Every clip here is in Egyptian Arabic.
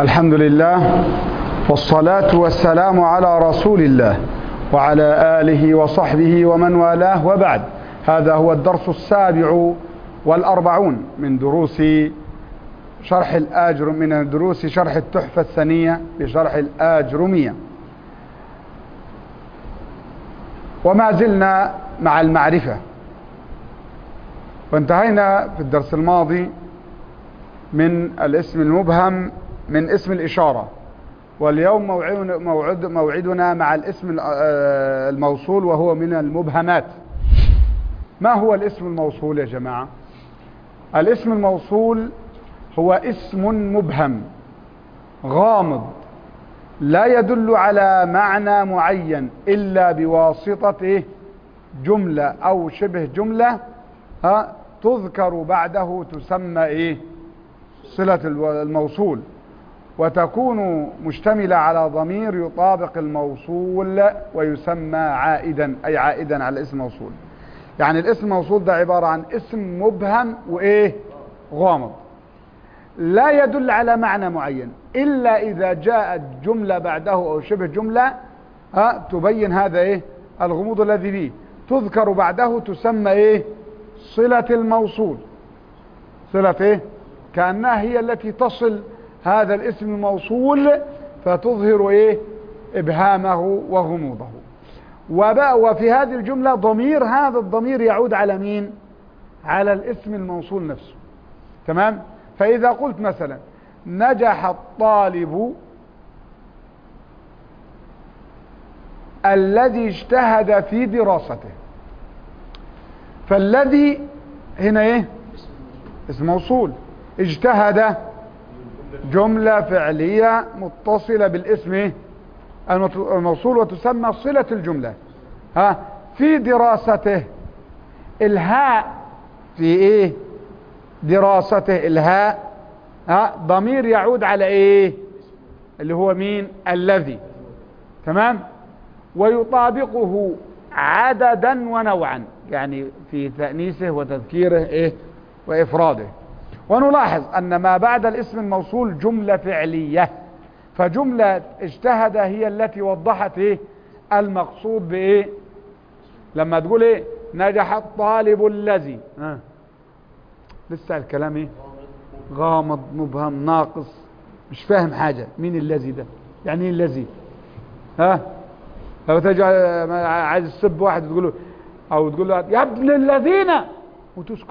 الحمد لله والصلاة والسلام على رسول الله وعلى آله وصحبه ومن والاه وبعد هذا هو الدرس السابع والأربعون من دروس شرح الآجر من دروس شرح التحفة الثانية بشرح الآجرمية وما زلنا مع المعرفة وانتهينا في الدرس الماضي من الاسم المبهم من اسم الإشارة واليوم موعد موعدنا مع الاسم الموصول وهو من المبهمات ما هو الاسم الموصول يا جماعة الاسم الموصول هو اسم مبهم غامض لا يدل على معنى معين إلا بواسطة جملة أو شبه جملة ها تذكر بعده تسمى إيه صلة الموصول وتكون مشتملة على ضمير يطابق الموصول ويسمى عائدا أي عائدا على اسم موصول يعني الاسم الموصول ده عبارة عن اسم مبهم وإيه غامض لا يدل على معنى معين إلا إذا جاءت جملة بعده أو شبه جملة ها تبين هذا إيه الغموض الذي فيه تذكر بعده تسمى إيه صلة الموصول صلة إيه كأنها هي التي تصل هذا الاسم الموصول فتظهر إيه إبهامه وغموضه وبقى وفي هذه الجملة ضمير هذا الضمير يعود على مين على الاسم الموصول نفسه تمام فإذا قلت مثلا نجح الطالب الذي اجتهد في دراسته فالذي هنا ايه اسم موصول اجتهد جملة فعلية متصلة بالاسم ايه الموصول وتسمى صلة الجملة ها في دراسته الهاء في ايه دراسته الهاء ها ضمير يعود على ايه اللي هو مين الذي تمام ويطابقه عددا ونوعا يعني في تأنيسه وتذكيره ايه وافراده ونلاحظ ان ما بعد الاسم الموصول جملة فعلية فجملة اجتهد هي التي وضحت ايه المقصود بايه لما تقول ايه نجح الطالب الذي ها لسه الكلام ايه غامض مبهم ناقص مش فاهم حاجة مين الذي ده يعني ايه الذي ها لو تجي عايز تسب واحد تقول له او تقول له يا ابن الذين وتسكت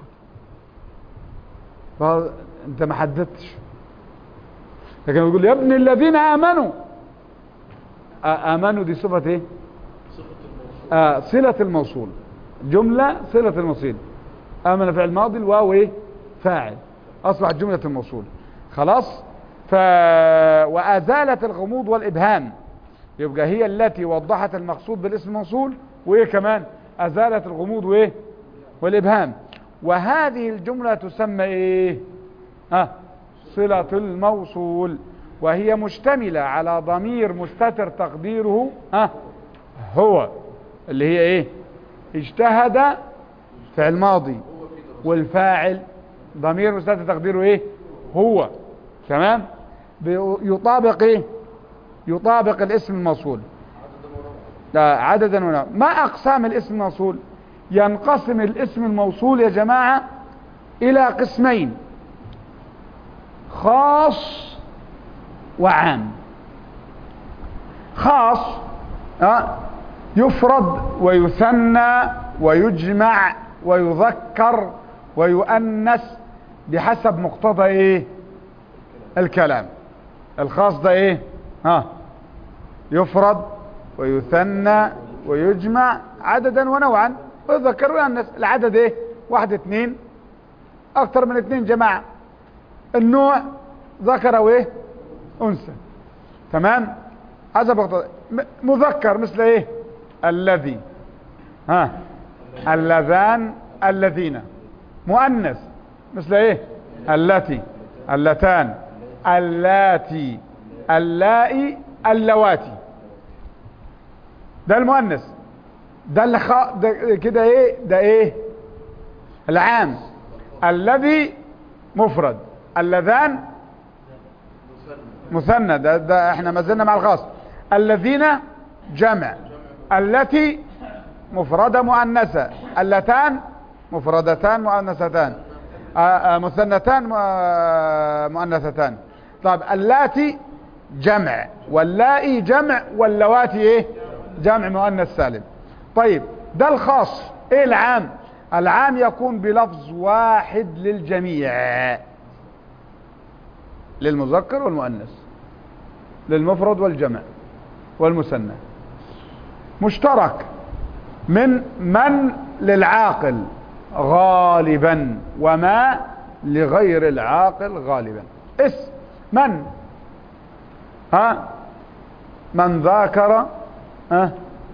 انت ما حددتش لكن تقول يا ابن الذين امنوا امنوا دي صفة ايه آه صلة الموصول جملة صلة الموصول امن فعل ماضي الواو ايه فاعل اصبحت جملة الموصول خلاص ف وازالت الغموض والابهام يبقى هي التي وضحت المقصود بالاسم الموصول وايه كمان ازالت الغموض وايه والابهام وهذه الجملة تسمى ايه ها صلة الموصول وهي مشتملة على ضمير مستتر تقديره ها هو اللي هي ايه اجتهد فعل ماضي والفاعل ضمير مستتر تقديره ايه هو تمام يطابق ايه يطابق الاسم الموصول لا عددا ولا ما اقسام الاسم الموصول ينقسم الاسم الموصول يا جماعة الى قسمين خاص وعام خاص يفرد ويثنى ويجمع ويذكر ويؤنس بحسب مقتضى ايه الكلام الخاص ده ايه ها يفرد ويثنى ويجمع عددا ونوعا ويذكر ويؤنس العدد ايه واحد اثنين اكتر من اثنين جماعة النوع ذكر وايه انثى تمام هذا مقتضى مذكر مثل ايه الذي ها اللذان الذين مؤنث مثل ايه التي اللتان اللاتي اللائي اللواتي ده المؤنث ده اللي خ... ده كده ايه ده ايه العام الذي مفرد اللذان مثنى ده, ده احنا ما زلنا مع الخاص الذين جمع التي مفردة مؤنثة اللتان مفردتان مؤنثتان آه، آه، مثنتان آه، مؤنثتان طيب اللاتي جمع واللائي جمع واللواتي ايه جمع مؤنث سالم طيب ده الخاص ايه العام العام يكون بلفظ واحد للجميع للمذكر والمؤنث للمفرد والجمع والمثنى مشترك من من للعاقل غالبا وما لغير العاقل غالبا اسم من ها من ذاكر ها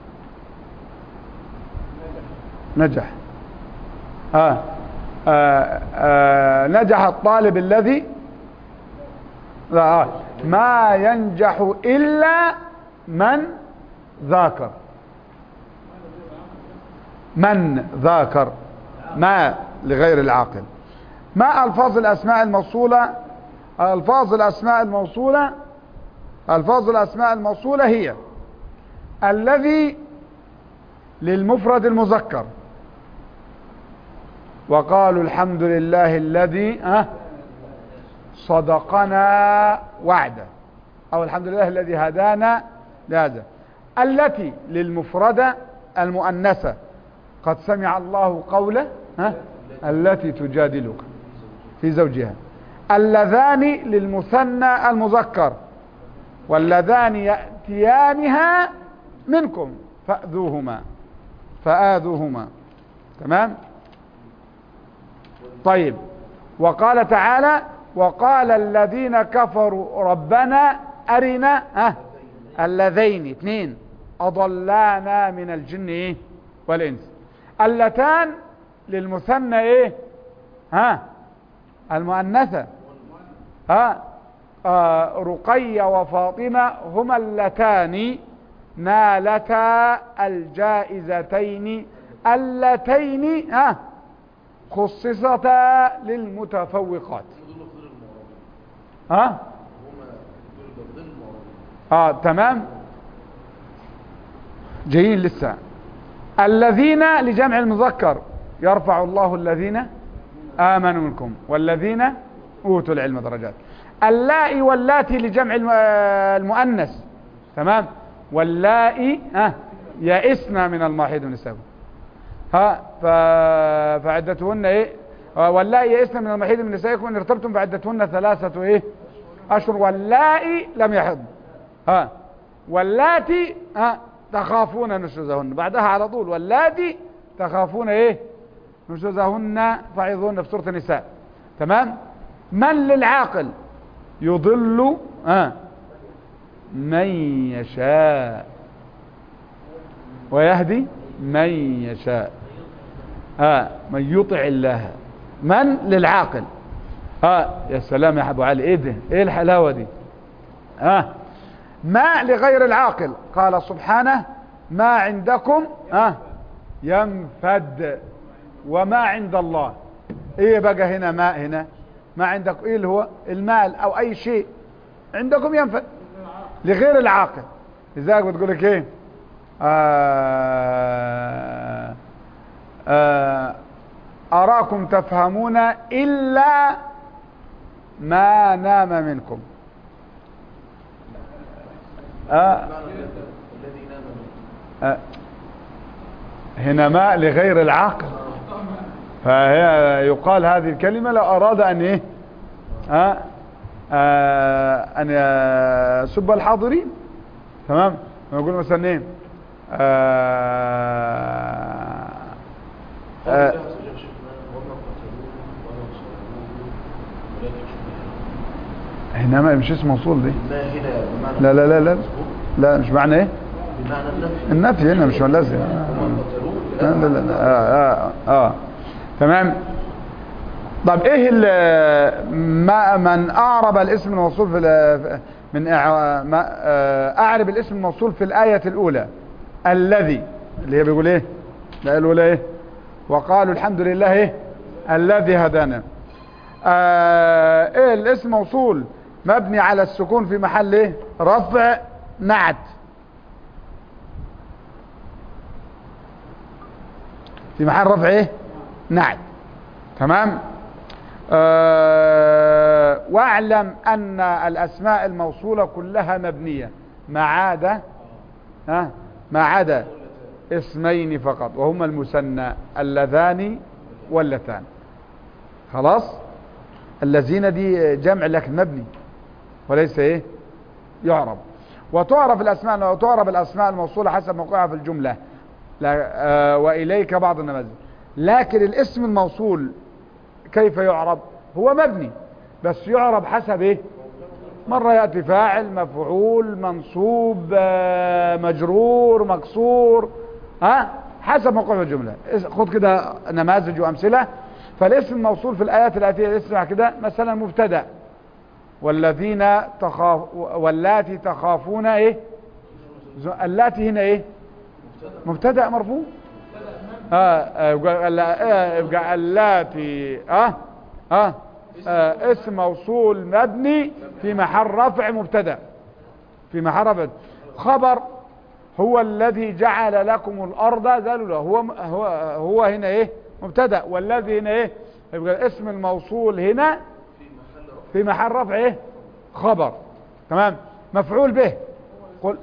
نجح ها آه آه نجح الطالب الذي لا آه. ما ينجح إلا من ذاكر من ذاكر ما لغير العاقل ما ألفاظ الأسماء الموصولة ألفاظ الأسماء الموصولة ألفاظ الأسماء الموصولة هي الذي للمفرد المذكر وقالوا الحمد لله الذي أه صدقنا وعده أو الحمد لله الذي هدانا لهذا التي للمفردة المؤنثة قد سمع الله قوله ها التي تجادلك في زوجها اللذان للمثنى المذكر واللذان يأتيانها منكم فأذوهما فآذوهما تمام طيب وقال تعالى وقال الذين كفروا ربنا أرنا ها اللذين اثنين أضلانا من الجن إيه والإنس اللتان للمثنى إيه ها المؤنثة ها آه رقية وفاطمة هما اللتان نالتا الجائزتين اللتين ها خصصتا للمتفوقات ها اه تمام جايين لسه الذين لجمع المذكر يرفع الله الذين آمنوا منكم والذين أوتوا العلم درجات اللائي واللاتي لجمع المؤنث تمام واللائي ها يئسنا من المحيض من السبب ها ف... فعدتهن ايه واللائي يئسنا من المحيض من نسائكم ان ارتبتم فعدتهن ثلاثة ايه اشهر واللائي لم يحضن ها واللاتي ها تخافون نشوزهن بعدها على طول واللاتي تخافون ايه نشوزهن فعظهن في سورة النساء تمام من للعاقل يضل ها من يشاء ويهدي من يشاء ها من يطع الله من للعاقل ها يا سلام يا ابو علي ايه ده ايه الحلاوه دي ها ما لغير العاقل قال سبحانه ما عندكم ها ينفد وما عند الله ايه بقى هنا ماء هنا ما عندك ايه اللي هو المال او اي شيء عندكم ينفد لغير العاقل لذلك بتقول لك ايه آه آه اراكم تفهمون الا ما نام منكم آه آه هنا ماء لغير العاقل فهي يقال هذه الكلمة لو أراد أن إيه آه آه أن يسب الحاضرين تمام يقول مثلا إيه آه آه هنا ما مش اسم موصول دي لا هنا بمعنى لا لا لا لا لا مش معنى ايه بمعنى النفي النفي هنا مش لازم لا لا لا لا. آه, آه, اه تمام طب ايه ال- ما من اعرب الاسم الموصول في ال- من إع- ما- آه، اعرب الاسم الموصول في الايه الاولى الذي اللي هي بيقول ايه الايه الاولى ايه وقالوا الحمد لله ايه الذي هدانا آه ايه الاسم موصول مبني على السكون في محل ايه رفع نعت في محل رفع ايه نعت تمام آه واعلم ان الاسماء الموصولة كلها مبنية ما عدا ها ما عدا اسمين فقط وهما المثنى اللذان واللتان خلاص الذين دي جمع لكن مبني وليس ايه يعرب وتعرف الاسماء وتعرب الاسماء الموصولة حسب موقعها في الجملة لا آه واليك بعض النماذج لكن الاسم الموصول كيف يعرب هو مبني بس يعرب حسب ايه مرة يأتي فاعل مفعول منصوب آه، مجرور مكسور ها حسب موقع الجملة خد كده نماذج وأمثلة فالاسم الموصول في الآيات الآتية اسمع كده مثلا مبتدأ والذين تخاف واللاتي تخافون ايه ز- اللاتي هنا ايه مبتدأ مرفوع اه آه، يبقى الل- آه، يبقى اللاتي اه اه آه، اسم موصول مبني في محل رفع مبتدا في محل رفع خبر هو الذي جعل لكم الارض ذلولا هو هو هو هنا ايه مبتدا والذي هنا ايه يبقى الاسم الموصول هنا في محل رفع ايه خبر تمام مفعول به قل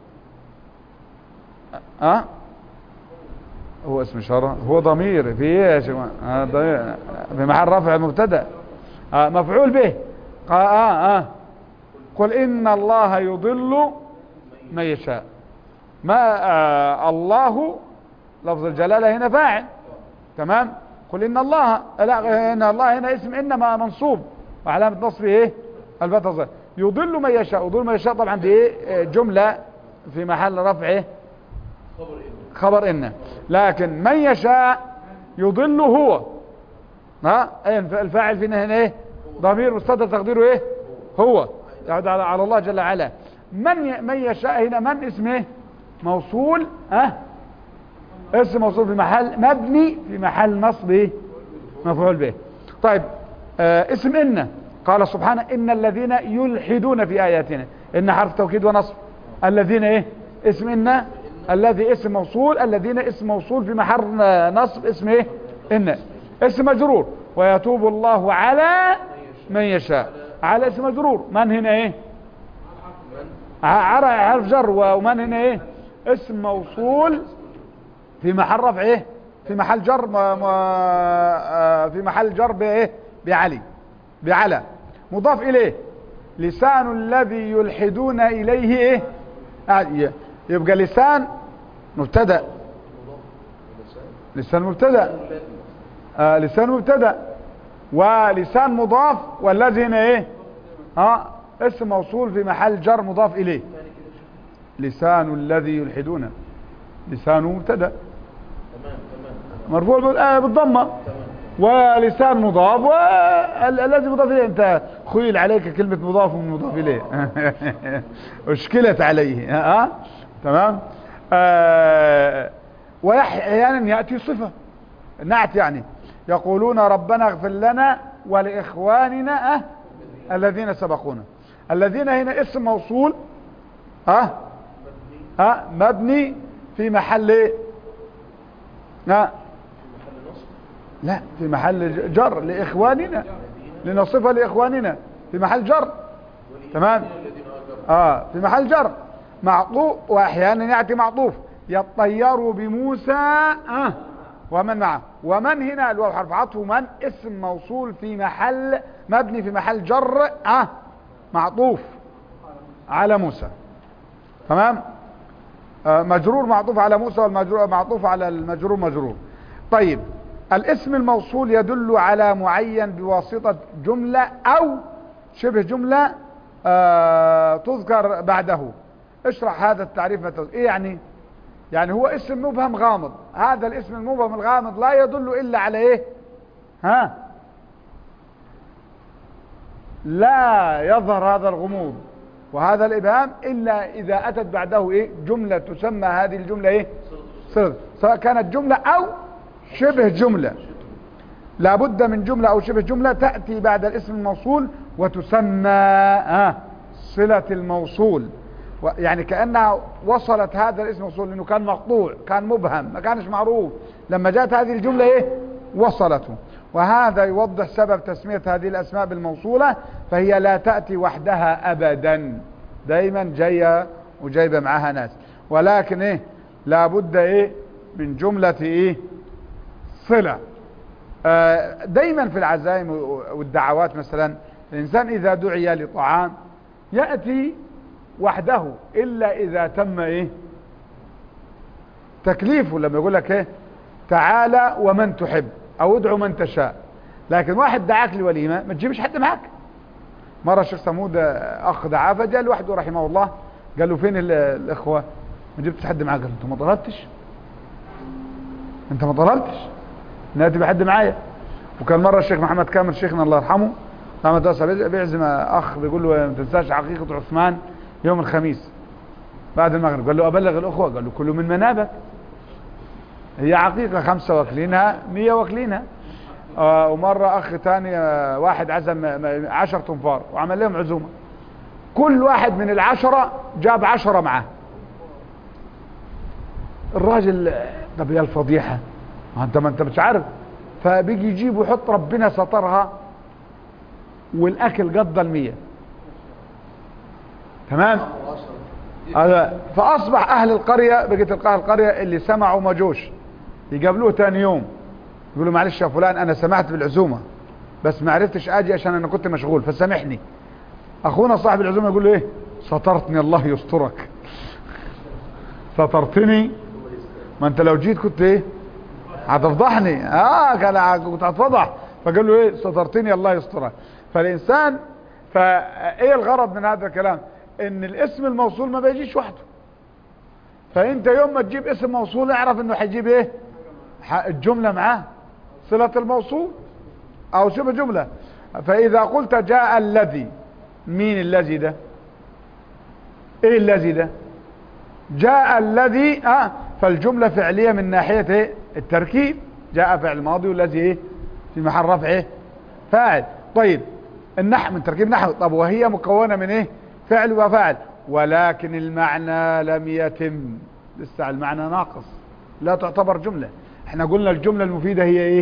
اه هو اسم اشاره هو ضمير في ايه يا شيخ آه ضمير في محل رفع مبتدا آه مفعول به آه آه آه قل إن الله يضل من يشاء ما آه الله لفظ الجلالة هنا فاعل تمام قل إن الله لا إن الله هنا اسم إنما منصوب وعلامة نصبه إيه الفتحة الظاهرة. يضل من يشاء يضل من يشاء طبعا دي إيه آه، جملة في محل رفع إيه خبر إن لكن من يشاء يضل هو ها أي الف- الفاعل فينا هنا ايه ضمير مستتر تقديره ايه هو يعود على على الله جل وعلا من ي... من يشاء هنا من اسم ايه موصول ها اسم موصول في محل مبني في محل نصب ايه مفعول به طيب آه اسم ان قال سبحانه ان الذين يلحدون في اياتنا ان حرف توكيد ونصب الذين ايه اسم ان الذي اسم موصول الذين اسم موصول في محل آه، نصب اسم ايه ان اسم مجرور ويتوب الله على من يشاء على اسم مجرور من هنا ايه ع- عرى حرف جر ومن هنا ايه اسم موصول في محل رفع ايه في محل جر م... م... آه، في محل جر بايه بعلي بعلى مضاف اليه لسان الذي يلحدون اليه ايه آه، ي- يبقى لسان مبتدا لسان مبتدا آه لسان مبتدا ولسان مضاف والذي هنا ايه اه اسم موصول في محل جر مضاف اليه لسان الذي يلحدون لسانه مبتدا تمام تمام مرفوع بال- آه بالضمه ولسان مضاف والذي مضاف اليه انت خيل عليك كلمه مضاف ومضاف اليه اشكلت عليه ها آه؟ تمام آه واحيانا ياتي صفه نعت يعني يقولون ربنا اغفر لنا ولاخواننا أه الذين سبقونا الذين هنا اسم موصول ها ها مبني في محل ايه ها لا في محل جر لاخواننا لنصفها لاخواننا في محل جر تمام اه في محل جر معطوف واحيانا ياتي معطوف يطير بموسى آه ومن معه ومن هنا الواو حرف عطف من اسم موصول في محل مبني في محل جر آه معطوف على موسى تمام آه مجرور معطوف على موسى والمجرور معطوف على المجرور مجرور طيب الاسم الموصول يدل على معين بواسطة جملة او شبه جملة آه تذكر بعده اشرح هذا التعريف مثلا ايه يعني يعني هو اسم مبهم غامض هذا الاسم المبهم الغامض لا يدل الا على ايه ها لا يظهر هذا الغموض وهذا الابهام الا اذا اتت بعده ايه جملة تسمى هذه الجملة ايه صلة سواء كانت جملة او شبه جملة لابد من جملة او شبه جملة تأتي بعد الاسم الموصول وتسمى آه صلة الموصول و- يعني كأنها وصلت هذا الاسم موصول لأنه كان مقطوع كان مبهم ما كانش معروف لما جاءت هذه الجملة إيه وصلته وهذا يوضح سبب تسمية هذه الأسماء بالموصولة فهي لا تأتي وحدها أبدا دايما جاية وجايبة معها ناس ولكن إيه لابد إيه من جملة إيه صلة آه، دايما في العزائم والدعوات مثلا الإنسان إذا دعي لطعام يأتي وحده إلا إذا تم إيه تكليفه لما يقول لك إيه تعالى ومن تحب أو ادعو من تشاء لكن واحد دعاك لوليمة ما تجيبش حد معك مرة الشيخ سمود آه، أخ دعاه فجاء لوحده رحمه الله قال له فين ال- الإخوة ما جبتش حد معك قال له أنت ما طلبتش أنت ما طلبتش ناتي بحد معايا وكان مرة الشيخ محمد كامل شيخنا الله يرحمه محمد درس بيعزم اخ بيقول له ما تنساش عقيقة عثمان يوم الخميس بعد المغرب قال له ابلغ الاخوة قال له كله من منابك هي عقيقة خمسة واكلينها مية واكلينها آه ومرة اخ تاني آه واحد عزم م- عشر تنفار وعمل لهم عزومة كل واحد من العشرة جاب عشرة معاه الراجل طب يا الفضيحة ما انت ما انت مش عارف فبيجي يجيب ويحط ربنا سترها والاكل قضى المية تمام هذا فاصبح اهل القرية بقيت القاه القرية اللي سمعوا ما جوش يقابلوه تاني يوم يقولوا معلش يا فلان انا سمعت بالعزومة بس ما عرفتش اجي عشان انا كنت مشغول فسامحني اخونا صاحب العزومة يقول له ايه سترتني الله يسترك سترتني ما انت لو جيت كنت ايه هتفضحني اه كان كنت هتفضح فقال له ايه سترتني الله يسترك فالانسان فايه الغرض من هذا الكلام ان الاسم الموصول ما بيجيش وحده فانت يوم ما تجيب اسم موصول اعرف انه هيجيب ايه ح- الجملة معاه صلة الموصول او شبه جملة فاذا قلت جاء الذي مين الذي ده ايه الذي ده جاء الذي اه فالجملة فعلية من ناحية ايه التركيب جاء فعل ماضي والذي ايه في محل رفع ايه فاعل طيب النحو من تركيب نحو طب وهي مكونة من ايه فعل وفاعل ولكن المعنى لم يتم لسه المعنى ناقص لا تعتبر جملة احنا قلنا الجملة المفيدة هي ايه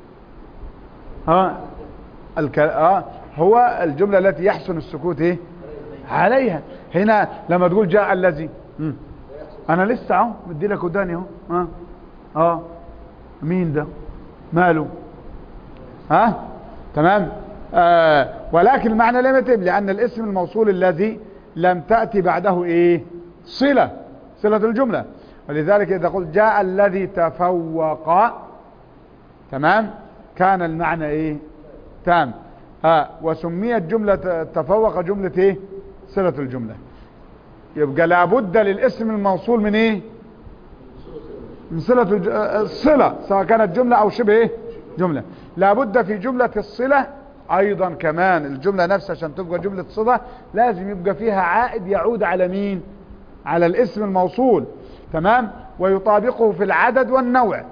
ها الك... اه هو الجملة التي يحسن السكوت ايه عليها هنا لما تقول جاء الذي مم. انا لسه اهو مدي لك وداني اهو اه اه مين ده ماله ها تمام آه ولكن المعنى لم يتم لان الاسم الموصول الذي لم تأتي بعده ايه صلة صلة الجملة ولذلك اذا قلت جاء الذي تفوق تمام كان المعنى ايه تام ها وسميت جملة تفوق جملة ايه صلة الجملة يبقى لابد للاسم الموصول من ايه من صلة الج... آه، الصلة سواء كانت جملة او شبه ايه جملة لابد في جملة الصلة ايضا كمان الجملة نفسها عشان تبقى جملة صلة لازم يبقى فيها عائد يعود على مين على الاسم الموصول تمام ويطابقه في العدد والنوع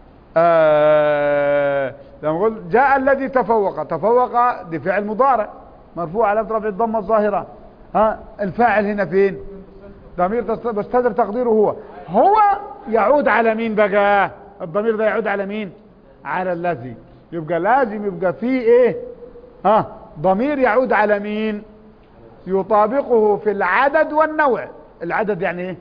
آه لما نقول جاء الذي تفوق تفوق دي فعل مضارع مرفوع على رفع الضمه الظاهره ها الفاعل هنا فين ضمير تست- بستدر تقديره هو هو يعود على مين بقى الضمير ده يعود على مين على الذي يبقى لازم يبقى فيه ايه ها ضمير يعود على مين يطابقه في العدد والنوع العدد يعني ايه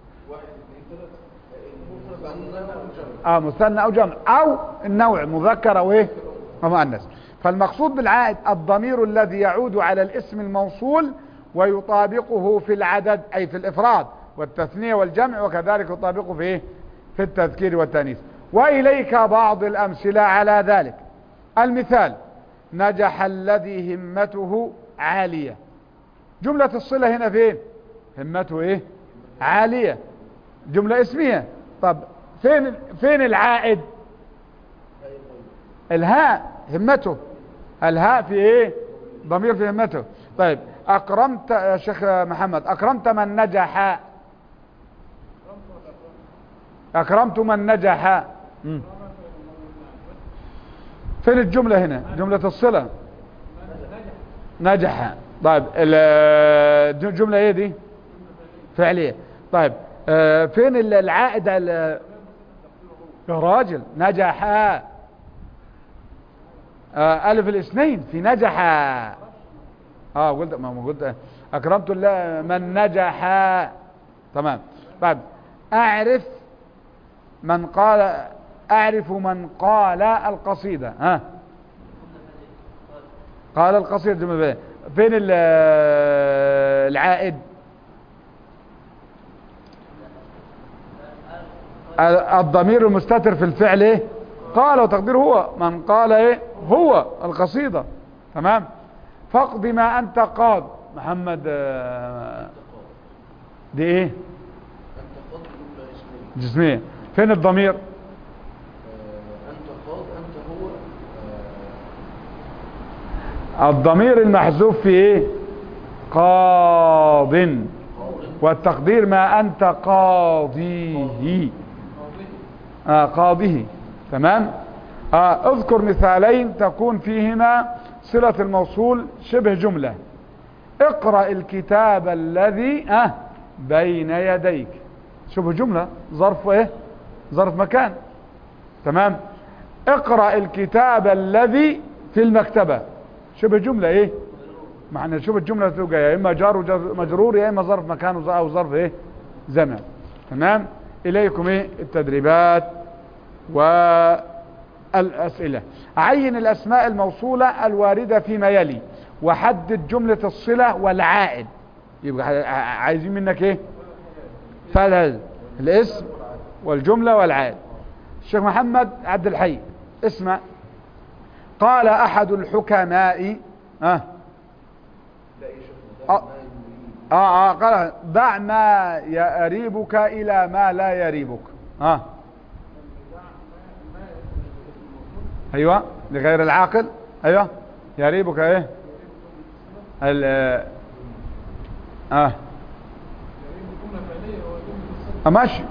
اه مثنى او جمع او النوع مذكر او ايه ومؤنث فالمقصود بالعائد الضمير الذي يعود على الاسم الموصول ويطابقه في العدد اي في الافراد والتثنية والجمع وكذلك يطابقه في ايه في التذكير والتانيث واليك بعض الامثلة على ذلك المثال نجح الذي همته عالية جملة الصلة هنا فين همته ايه عالية جملة اسمية طب فين فين العائد الهاء همته الهاء في ايه ضمير في همته طيب اكرمت يا شيخ محمد اكرمت من نجح اكرمت من نجح مم. فين الجملة هنا جملة الصلة نجح طيب ال- الجملة ايه دي فعلية طيب آه، فين ال- العائد ال- يا راجل نجح آه، ألف الاثنين في نجح اه قلت ما ما قلت أكرمت الله من نجح تمام طيب أعرف من قال أعرف من قال القصيدة ها قال القصيدة جملة فعلية. فين ال- العائد الضمير المستتر في الفعل ايه قال وتقدير هو من قال ايه هو القصيدة تمام فاقض ما انت قاض محمد آه، دي ايه أنت قاض جملة اسمية جسمية فين الضمير آه، أنت قاض أنت هو آه، الضمير المحذوف في ايه قاض قاض والتقدير ما انت قاضيه آه قاضيه تمام آه اذكر مثالين تكون فيهما صلة الموصول شبه جملة اقرأ الكتاب الذي آه بين يديك شبه جملة ظرف ايه ظرف مكان تمام اقرأ الكتاب الذي في المكتبة شبه جملة ايه معنى شوف الجملة تبقى يا اما جار وجر- مجرور يا اما ظرف مكان وز- او ظرف ايه زمن تمام اليكم ايه التدريبات والاسئله عين الاسماء الموصوله الوارده فيما يلي وحدد جمله الصله والعائد يبقى ع- عايزين منك ايه فعل الاسم والجمله والعائد الشيخ محمد عبد الحي اسمع قال احد الحكماء اه لا يا شيخنا آه. ده ما يريد اه اه قال دع ما يريبك الى ما لا يريبك اه ايوه لغير العاقل ايوه يريبك ايه ال اه آه، ماشي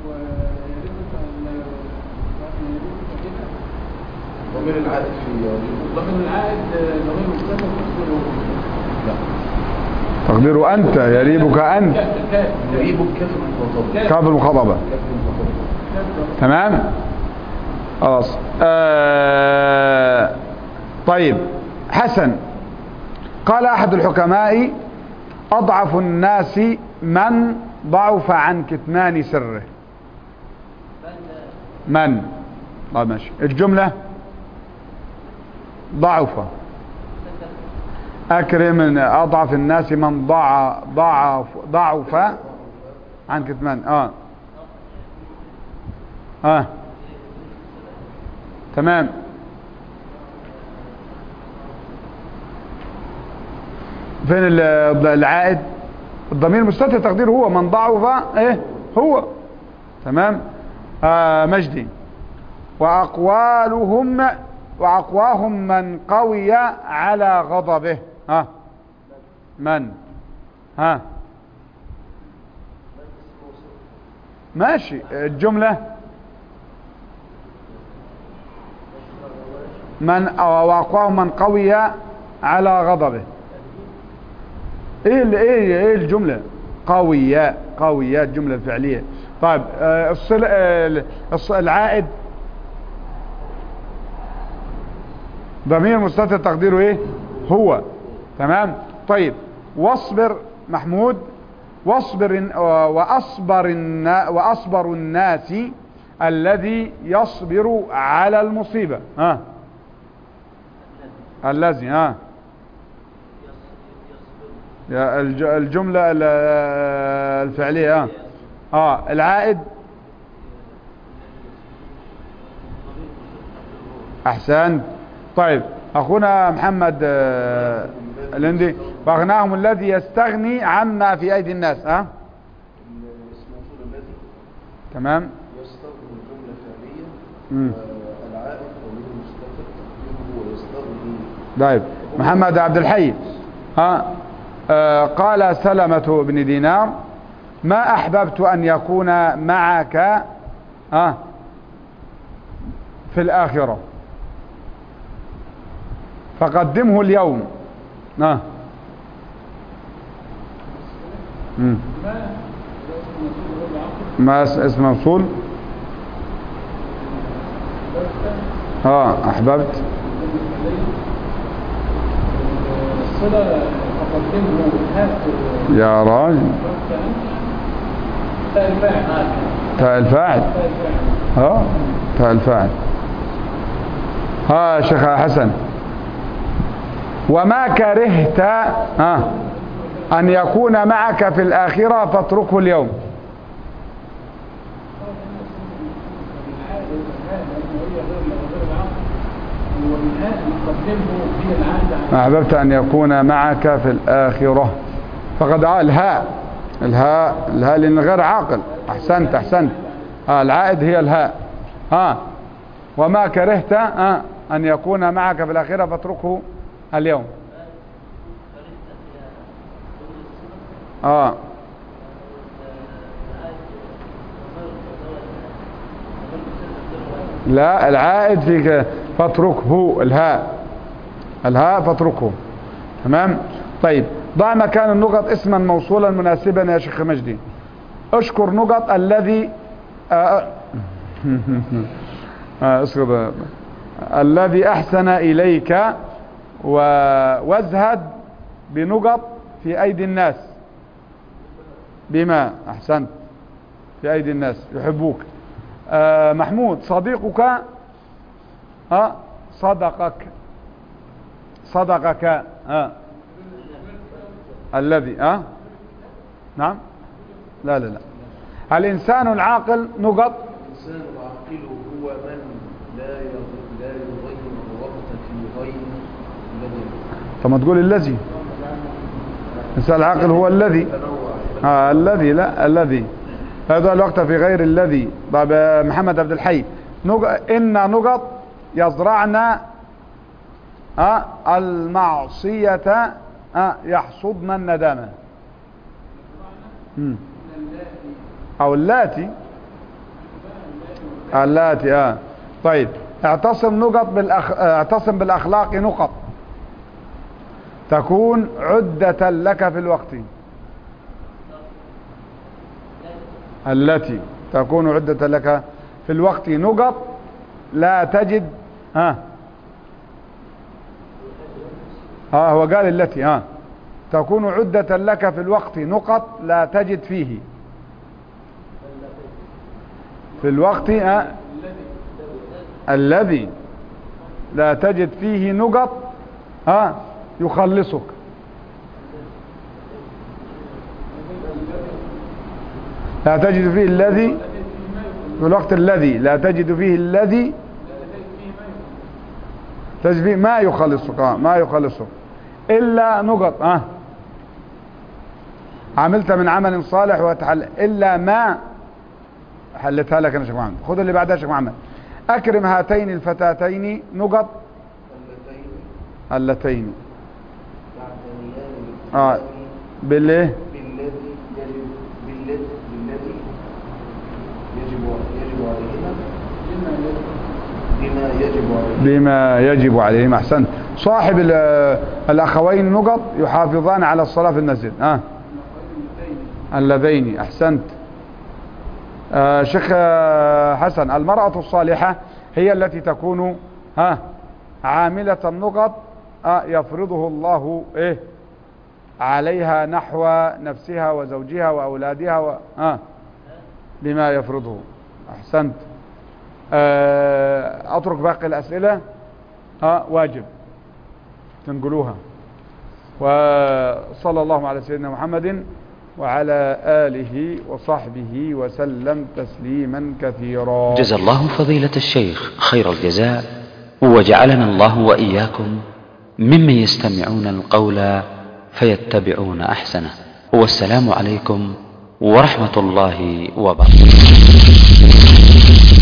ضمير العائد في يريد ضمير العائد ضمير مستتر تقديره لا تقدير انت يريبك انت كاف يريد كاف المخاطبة كاف المخاطبه كاف المخاطبة تمام خلاص آه طيب حسن قال احد الحكماء اضعف الناس من ضعف عن كتمان سره من طيب ماشي الجملة ضعف اكرم اضعف الناس من ضع ضعف ضعف عن كتمان اه اه تمام فين ال- العائد الضمير مستتر تقديره هو من ضعف ايه هو تمام آه مجدي واقوالهم واقواهم من قوي على غضبه ها من ها ماشي الجمله من واقواهم من قوي على غضبه ايه ال- ايه ايه الجمله قوية قوية الجمله الفعليه طيب آه، الصل آه، الص- العائد ضمير مستتر تقديره ايه هو تمام طيب واصبر محمود واصبر الن- واصبر النا- واصبر الناس الذي يصبر على المصيبه ها الذي ها يا الج- الجملة ال- الفعلية اه اه العائد احسنت طيب اخونا محمد آه، الهندي واغناهم الذي يستغني عما في ايدي الناس ها اسم موصول الذي تمام يستغني جملة فعلية مم. آه، العائد ضمير مستتر تقديره هو يستغني طيب محمد عبد الحي ها آه قال سلمة بن دينار ما أحببت أن يكون معك ها في الآخرة فقدمه اليوم آه. مم. ما اس- اسم موصول اه احببت الصلة تقدمه هات يا راجل تاء الفاعل تاء الفاعل تاء الفاعل اه تاء الفاعل ها يا شيخ حسن وما كرهت آه أن يكون معك في الآخرة فاتركه اليوم والهاء يقدمه هي العهد عن ما أحببت أن يكون معك في الآخرة فقد آه الهاء الهاء الهاء لأن غير عاقل أحسنت أحسنت آه العائد هي الهاء ها وما كرهت آه أن يكون معك في الآخرة فاتركه اليوم آه لا العائد في ك- فاتركه الهاء الهاء فاتركه تمام طيب ضع مكان النقط اسما موصولا مناسبا يا شيخ مجدي اشكر نقط الذي آه آه اسكت الذي احسن اليك و... وازهد بنقط في ايدي الناس بما احسنت في ايدي الناس يحبوك آه محمود صديقك ها صدقك صدقك ها الذي ها نعم لا لا لا الإنسان العاقل نقط الإنسان العاقل هو من لا يغ- لا يغير الرغبة في غير الذي طب ما تقول الذي الإنسان العاقل هو الذي تنوع آه الذي لا الذي هذا الوقت في غير الذي طب يا محمد عبد الحي نق... إن نقط يزرعن آه المعصية آه يحصدن الندامة مم. أو اللاتي اللاتي آه طيب اعتصم نقط بالأخ... اعتصم بالأخلاق نقط تكون عدة لك في الوقت التي تكون عدة لك في الوقت نقط لا تجد ها ها هو قال التي ها تكون عدة لك في الوقت نقط لا تجد فيه في الوقت ها الذي لا تجد فيه نقط ها يخلصك لا تجد فيه الذي في الوقت الذي لا تجد فيه الذي تجد فيه ما يخلصك آه ما يخلصك إلا نقط آه عملت من عمل صالح وتحل إلا ما حلتها لك أنا شيخ محمد خذ اللي بعدها شيخ محمد أكرم هاتين الفتاتين نقط اللتين اللتين تعتنيان آه بالله بالذي يجب بالذي بالذي يجب يجب عليهما بما يجب عليهما بما يجب عليهم أحسنت صاحب ال- الأخوين نقط يحافظان على الصلاة في المسجد آه. اللذين أحسنت آه شيخ آه، حسن المرأة الصالحة هي التي تكون ها عاملة النقط آه يفرضه الله إيه عليها نحو نفسها وزوجها وأولادها و... آه بما يفرضه أحسنت آه أترك باقي الأسئلة آه واجب تنقلوها وصلى الله على سيدنا محمد وعلى آله وصحبه وسلم تسليما كثيرا جزا الله فضيلة الشيخ خير الجزاء وجعلنا الله وإياكم ممن يستمعون القول فيتبعون أحسنه والسلام عليكم ورحمة الله وبركاته